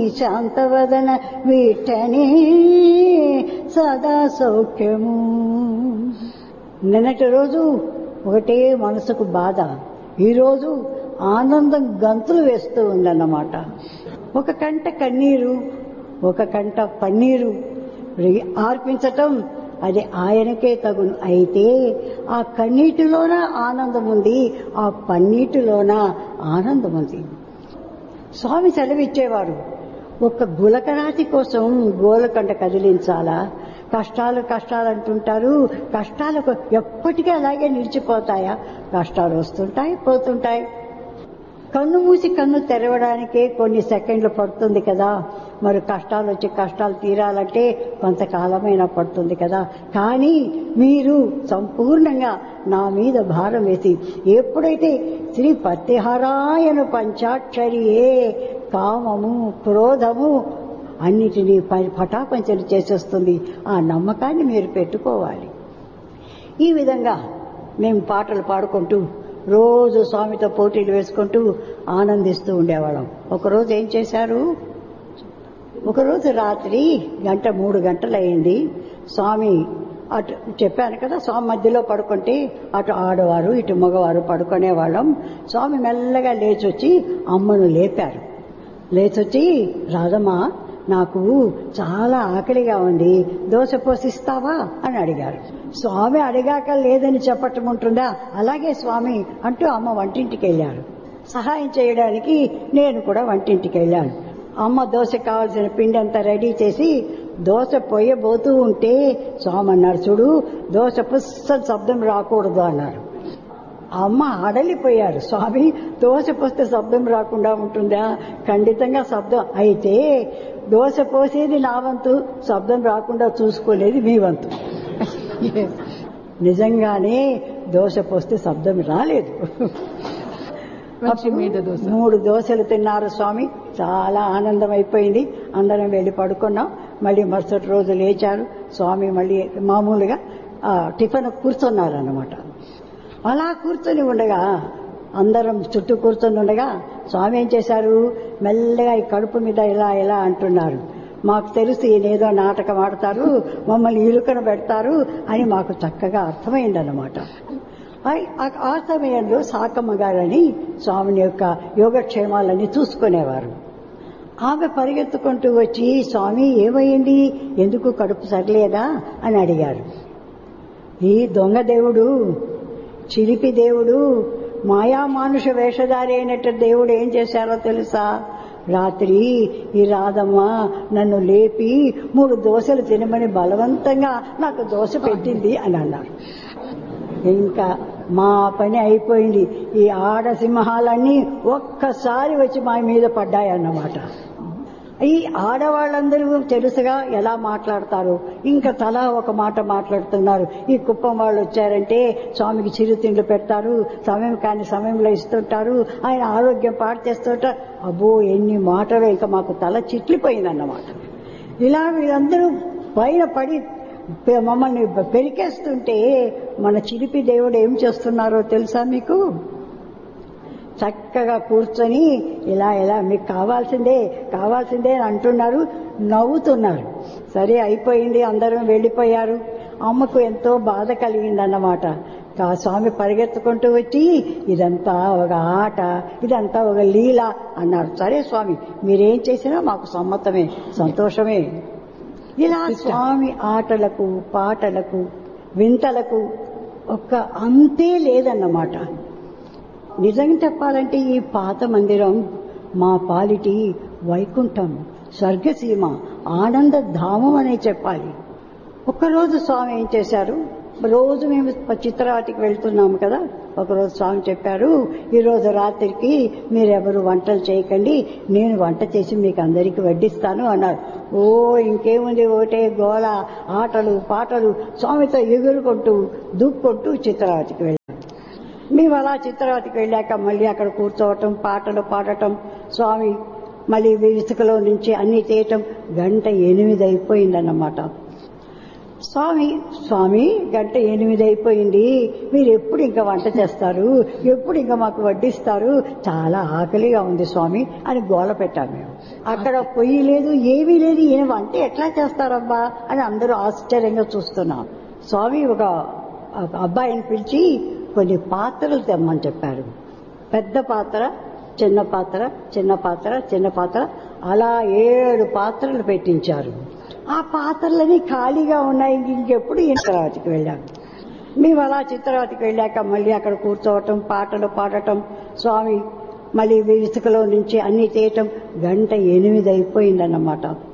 శాంతవదన వీటనే సదా సౌఖ్యము నిన్నటి రోజు ఒకటే మనసుకు బాధ ఈరోజు ఆనందం గంతులు వేస్తూ ఉందన్నమాట ఒక కంట కన్నీరు ఒక కంట పన్నీరు ఆర్పించటం అది ఆయనకే తగును అయితే ఆ కన్నీటిలోన ఆనందం ఉంది ఆ పన్నీటిలోన ఆనందం ఉంది స్వామి సెలవిచ్చేవారు ఒక గులకరాతి కోసం గోలకండ కదిలించాలా కష్టాలు కష్టాలు అంటుంటారు కష్టాలకు ఎప్పటికీ అలాగే నిలిచిపోతాయా కష్టాలు వస్తుంటాయి పోతుంటాయి కన్ను మూసి కన్ను తెరవడానికే కొన్ని సెకండ్లు పడుతుంది కదా మరి కష్టాలు వచ్చి కష్టాలు తీరాలంటే కొంతకాలమైనా పడుతుంది కదా కానీ మీరు సంపూర్ణంగా నా మీద భారం వేసి ఎప్పుడైతే శ్రీ పత్తిహారాయణ పంచాక్షరియే కామము క్రోధము అన్నిటినీ పటాపంచలు చేసేస్తుంది ఆ నమ్మకాన్ని మీరు పెట్టుకోవాలి ఈ విధంగా మేము పాటలు పాడుకుంటూ రోజు స్వామితో పోటీలు వేసుకుంటూ ఆనందిస్తూ ఉండేవాళ్ళం ఒకరోజు ఏం చేశారు ఒకరోజు రాత్రి గంట మూడు గంటలు అయింది స్వామి అటు చెప్పాను కదా స్వామి మధ్యలో పడుకుంటే అటు ఆడవారు ఇటు మగవారు పడుకునేవాళ్ళం స్వామి మెల్లగా లేచొచ్చి అమ్మను లేపారు లేచొచ్చి రాధమ్మ నాకు చాలా ఆకలిగా ఉంది దోశ పోసిస్తావా అని అడిగారు స్వామి అడిగాక లేదని చెప్పటం ఉంటుందా అలాగే స్వామి అంటూ అమ్మ వంటింటికి వెళ్ళారు సహాయం చేయడానికి నేను కూడా వంటింటికి వెళ్ళాను అమ్మ దోశ కావాల్సిన పిండి అంతా రెడీ చేసి దోశ పొయ్యబోతూ ఉంటే స్వామి అన్నారు చూడు దోశ పుస్స శబ్దం రాకూడదు అన్నారు అమ్మ అడలిపోయారు స్వామి దోశ పోస్తే శబ్దం రాకుండా ఉంటుందా ఖండితంగా శబ్దం అయితే దోశ పోసేది నా వంతు శబ్దం రాకుండా చూసుకోలేదు మీ వంతు నిజంగానే దోశ పోస్తే శబ్దం రాలేదు మంచి మీద దోశ మూడు దోశలు తిన్నారు స్వామి చాలా ఆనందం అయిపోయింది అందరం వెళ్ళి పడుకున్నాం మళ్ళీ మరుసటి రోజు లేచారు స్వామి మళ్ళీ మామూలుగా ఆ, టిఫిన్ కూర్చున్నారు అన్నమాట అలా కూర్చొని ఉండగా అందరం చుట్టూ కూర్చొని ఉండగా స్వామి ఏం చేశారు మెల్లగా ఈ కడుపు మీద ఇలా ఇలా అంటున్నారు మాకు తెలుసు ఈయనేదో నాటకం ఆడతారు మమ్మల్ని ఇరుకన పెడతారు అని మాకు చక్కగా అర్థమైందన్నమాట ఐ- ఆ- ఆ సమయంలో సాకమ్మ గారని స్వామిని యొక్క యోగక్షేమాలన్నీ చూసుకునేవారు ఆమె పరిగెత్తుకుంటూ వచ్చి స్వామి ఏమైంది ఎందుకు కడుపు సరిలేదా అని అడిగారు ఈ దొంగ దేవుడు చిలిపి దేవుడు మాయా మానుష వేషధారి అయినట్టు దేవుడు ఏం చేశారో తెలుసా రాత్రి ఈ రాధమ్మ నన్ను లేపి మూడు దోశలు తినమని బలవంతంగా నాకు దోశ పెట్టింది అని అన్నారు ఇంకా మా పని అయిపోయింది ఈ ఆడ సింహాలన్నీ ఒక్కసారి వచ్చి మా మీద పడ్డాయన్నమాట ఈ ఆడవాళ్ళందరూ తెలుసుగా ఎలా మాట్లాడతారు ఇంకా తలా ఒక మాట మాట్లాడుతున్నారు ఈ కుప్పం వాళ్ళు వచ్చారంటే స్వామికి చిరుతిండ్లు పెడతారు సమయం కాని సమయంలో ఇస్తుంటారు ఆయన ఆరోగ్యం పాడు చేస్తుంటారు అబ్బో ఎన్ని మాటలు ఇంకా మాకు తల చిట్లిపోయిందన్నమాట ఇలా వీళ్ళందరూ పైన పడి పె- మమ్మల్ని పెరికేస్తుంటే మన చిలిపి దేవుడు ఏం చేస్తున్నారో తెలుసా మీకు చక్కగా కూర్చొని ఇలా ఇలా మీకు కావాల్సిందే కావాల్సిందే అని అంటున్నారు నవ్వుతున్నారు సరే అయిపోయింది అందరం వెళ్ళిపోయారు అమ్మకు ఎంతో బాధ కలిగిందన్నమాట కా స్వామి పరిగెత్తుకుంటూ వచ్చి ఇదంతా ఒక ఆట ఇదంతా ఒక లీల అన్నారు సరే స్వామి మీరేం చేసినా మాకు సమ్మతమే సంతోషమే ఇలా స్వామి ఆటలకు పాటలకు వింతలకు ఒక్క అంతే లేదన్నమాట నిజంగా చెప్పాలంటే ఈ పాత మందిరం మా పాలిటి వైకుంఠం స్వర్గసీమ ఆనంద ధామం అనే చెప్పాలి ఒక్కరోజు స్వామి ఏం చేశారు రోజు మేము చిత్రవాటికి వెళ్తున్నాము కదా ఒకరోజు స్వామి చెప్పారు ఈ రోజు రాత్రికి మీరెవరు వంటలు చేయకండి నేను వంట చేసి మీకు అందరికీ వడ్డిస్తాను అన్నారు ఓ ఇంకేముంది ఒకటే గోల ఆటలు పాటలు స్వామితో ఎగురుకుంటూ దూక్కుంటూ చిత్రవాటికి వెళ్ళాం మేము అలా చిత్రవతికి వెళ్ళాక మళ్ళీ అక్కడ కూర్చోవటం పాటలు పాడటం స్వామి మళ్ళీ ఇసుకలో నుంచి అన్ని చేయటం గంట ఎనిమిది అయిపోయిందన్నమాట స్వామి స్వామి గంట ఎనిమిది అయిపోయింది మీరు ఎప్పుడు ఇంకా వంట చేస్తారు ఎప్పుడు ఇంకా మాకు వడ్డిస్తారు చాలా ఆకలిగా ఉంది స్వామి అని గోల పెట్టాము మేము అక్కడ పొయ్యి లేదు ఏమీ లేదు ఈయన వంట ఎట్లా చేస్తారబ్బా అని అందరూ ఆశ్చర్యంగా చూస్తున్నాం స్వామి ఒక ఒక అబ్బాయిని పిలిచి కొన్ని పాత్రలు తెమ్మని చెప్పారు పెద్ద పాత్ర చిన్న పాత్ర చిన్న పాత్ర చిన్న పాత్ర అలా ఏడు పాత్రలు పెట్టించారు ఆ పాత్రలన్నీ ఖాళీగా ఉన్నాయి ఇంకెప్పుడు చిత్రావతికి వెళ్ళాం మేము అలా చిత్రావతికి వెళ్ళాక మళ్ళీ అక్కడ కూర్చోవటం పాటలు పాడటం స్వామి మళ్ళీ ఇసుకలో నుంచి అన్ని చేయటం గంట ఎనిమిది అయిపోయిందన్నమాట